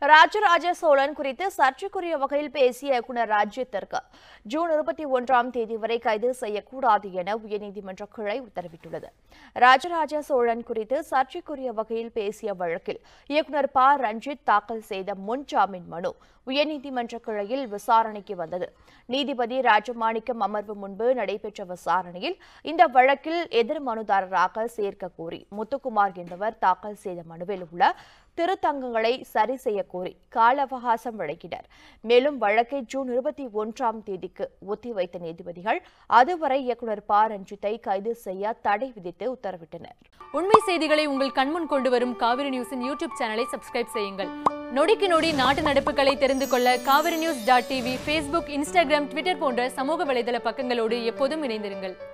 ராஜராஜ சோழன் குறித்து சர்ச்சைக்குரிய வகையில் பேசிய இயக்குனர் ராஜ்யத்திற்கு ஜூன் இருபத்தி ஒன்றாம் தேதி வரை கைது செய்யக்கூடாது என உயர்நீதிமன்ற கிளை உத்தரவிட்டுள்ளது ராஜராஜ சோழன் குறித்து சர்ச்சைக்குரிய வகையில் பேசிய வழக்கில் இயக்குனர் ப ரஞ்சித் தாக்கல் செய்த முன் ஜாமீன் மனு உயர்நீதிமன்ற கிளையில் விசாரணைக்கு வந்தது நீதிபதி ராஜமாணிக்கம் அமர்வு முன்பு நடைபெற்ற விசாரணையில் இந்த வழக்கில் எதிர் மனுதாரராக சேர்க்க கோரி முத்துக்குமார் என்பவர் தாக்கல் செய்த மனுவில் உள்ள திருத்தங்கங்களை சரி செய்ய கோரி கால அவகாசம் வழங்கினர் மேலும் வழக்கை ஜூன் இருபத்தி ஒன்றாம் தேதிக்கு ஒத்திவைத்த நீதிபதிகள் அதுவரை இயக்குனர் ப ரஞ்சித்தை கைது செய்ய தடை விதித்து உத்தரவிட்டனர் உண்மை செய்திகளை உங்கள் கண்முன் கொண்டு வரும் காவிரி நியூஸின் யூடியூப் சேனலை சப்ஸ்கிரைப் செய்யுங்கள் நொடிக்கு நொடி நாட்டு நடப்புகளை தெரிந்து கொள்ள Kaveri news dot TV Facebook Instagram Twitter போன்ற சமூக வலைதள பக்கங்களோடு எப்போதும் இணைந்திருங்கள்